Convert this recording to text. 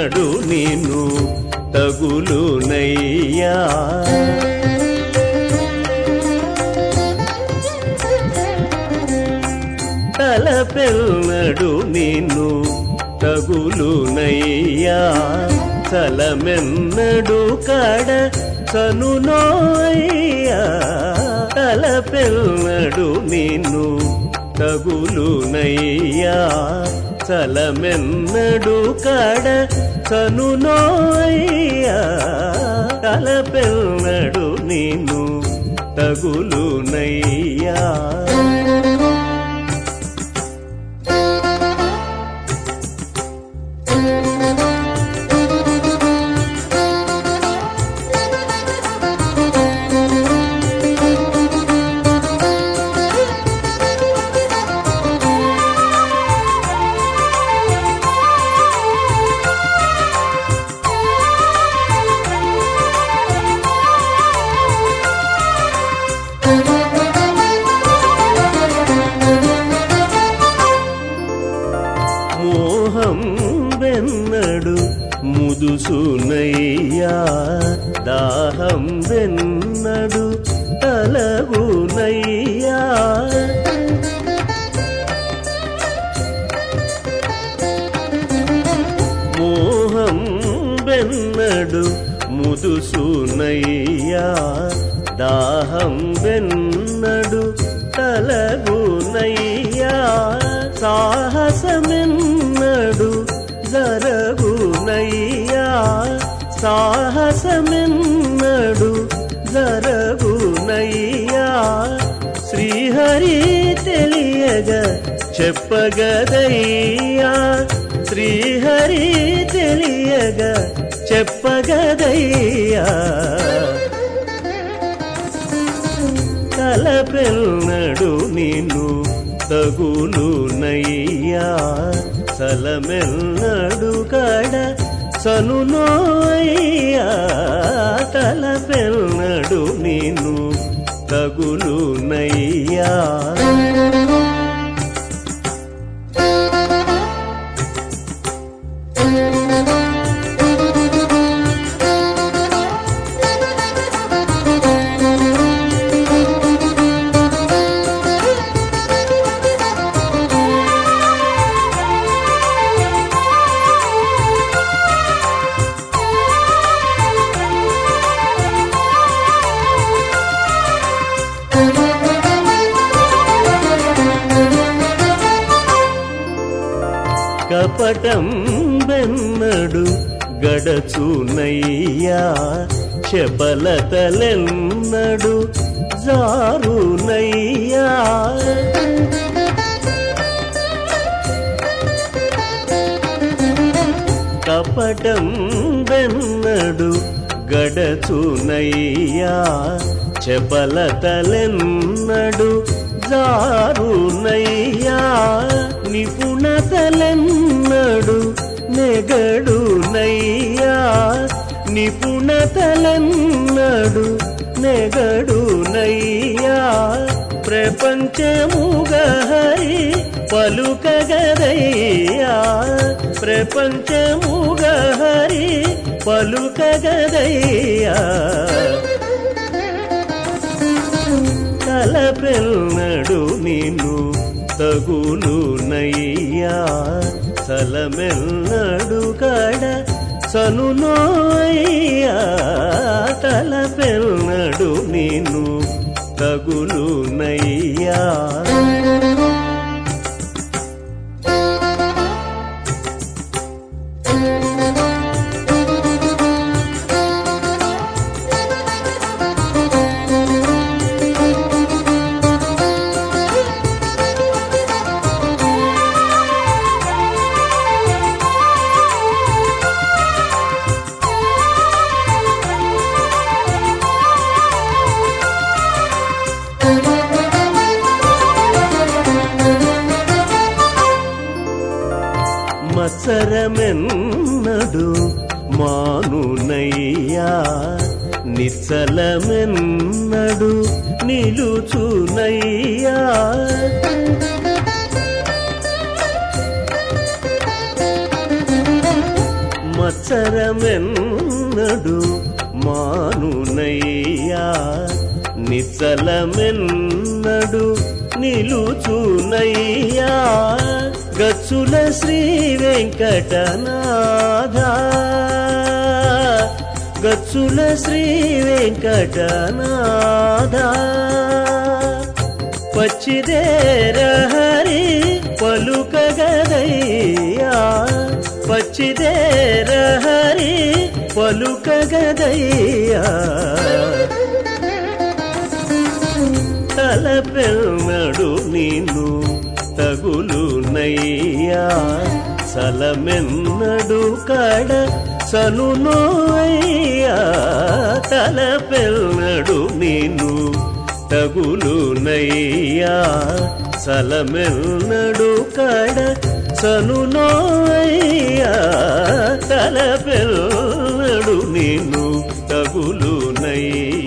తలపెన్నడు నిన్ను తగులునయ్యా తలపెన్నడు నిన్ను తగులునయ్యా తలమెన్నడు కడ చనునోయ్యా తలపెన్నడు నిన్ను తగులునయ్యా చలమెన్నడు కడ చనునోయ్యా తలపెన్నడు నిన్ను తగులునయ్యా మోహం వెన్నడు ముదుసునయ్యా దాహం వెన్నడు తలగునయ్యా మోహం వెన్నడు ముదుసునయ్యా దాహం వెన్నడు తలగునయ్యా సాహసమెన్నడు జరగునయ్యా సాహసమెన్నడు జరగునయ్యా శ్రీహరి తెలియగ చెప్పగదయ్యా శ్రీహరి తెలియగ చెప్పగదయ్యా తలపెన్నడు నిన్ను తగులునయ్యా సలమెన్నడు కడ సనునోయ్యా తలపెన్నడు నిన్ను తగులునయ్యా కపటం వెన్నడు గడచునయ్యా శబలతలెన్నడు జారునయ్యా కపటం వెన్నడు గడచునయ్యా చెబలతలెన్నడు జారునయ్యా నిపుణతలెన్నడు నెగడునయ్యా నిపుణతలెన్నడు నెగడునయ్యా ప్రపంచముగా హరి పలుకగదయ్యా ప్రపంచముగా హరి పలుకగదయ్యా తలపెన్నడు నిన్ను తగులునయ్యా సలమెన్నడు కడ సనునోయ్యా తలపెన్నడు నిన్ను తగులునయ్యా మత్సరమెన్నడు మానునయ్యా నిచ్చలమెన్నడు నిలుచునయ్యా అవసరమెన్నడు మానునయ్యా నిచ్చలమెన్నడు నిలుచునయ్యా గచ్చుల శ్రీ వెంకటనాథ గచ్చుల శ్రీ వెంకటనాథ పచ్చిదేరహరి పలుకగదయ్యా పచ్చిదేరహరి పలుకగదయ్యా తలపెన్నడు నిన్ను తగులునయ్యా సలమెన్నడు కడ సనునో అయ్యా తలపెన్నడు నిన్ను తగులునయ్యా సలమెన్నడు కడ సనునో అయ్యా తలపెన్నడు నిన్ను తగులునయ్యా